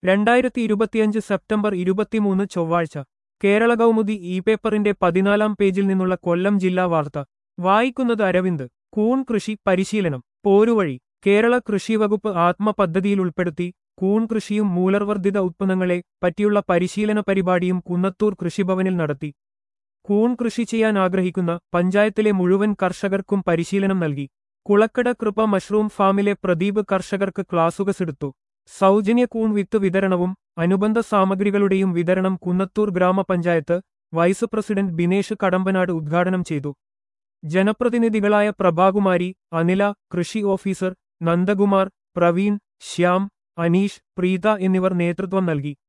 രണ്ടായിരത്തി ഇരുപത്തിയഞ്ച് സെപ്റ്റംബർ ഇരുപത്തിമൂന്ന് ചൊവ്വാഴ്ച കേരള കൗമുദി ഇ പേപ്പറിന്റെ പതിനാലാം പേജിൽ നിന്നുള്ള കൊല്ലം ജില്ലാ വാർത്ത വായിക്കുന്നത് അരവിന്ദ് കൂൺ കൃഷി പരിശീലനം പോരുവഴി കേരള കൃഷിവകുപ്പ് ആത്മപദ്ധതിയിൽ ഉൾപ്പെടുത്തി കൂൺ കൃഷിയും മൂലർവർദ്ധിത ഉത്പന്നങ്ങളെ പറ്റിയുള്ള പരിശീലന പരിപാടിയും കുന്നത്തൂർ കൃഷിഭവനിൽ നടത്തി കൂൺ കൃഷി ചെയ്യാൻ ആഗ്രഹിക്കുന്ന പഞ്ചായത്തിലെ മുഴുവൻ കർഷകർക്കും പരിശീലനം നൽകി കുളക്കട കൃപ മഷ്റൂം ഫാമിലെ പ്രദീപ് കർഷകർക്ക് ക്ലാസുകസെടുത്തു സൗജന്യ കൂൺ വിത്ത് വിതരണവും അനുബന്ധ സാമഗ്രികളുടെയും വിതരണം കുന്നത്തൂർ ഗ്രാമപഞ്ചായത്ത് വൈസ് പ്രസിഡന്റ് ബിനേഷ് കടമ്പനാട് ഉദ്ഘാടനം ചെയ്തു ജനപ്രതിനിധികളായ പ്രഭാകുമാരി അനില കൃഷി ഓഫീസർ നന്ദകുമാർ പ്രവീൺ ശ്യാം അനീഷ് പ്രീത എന്നിവർ നേതൃത്വം നൽകി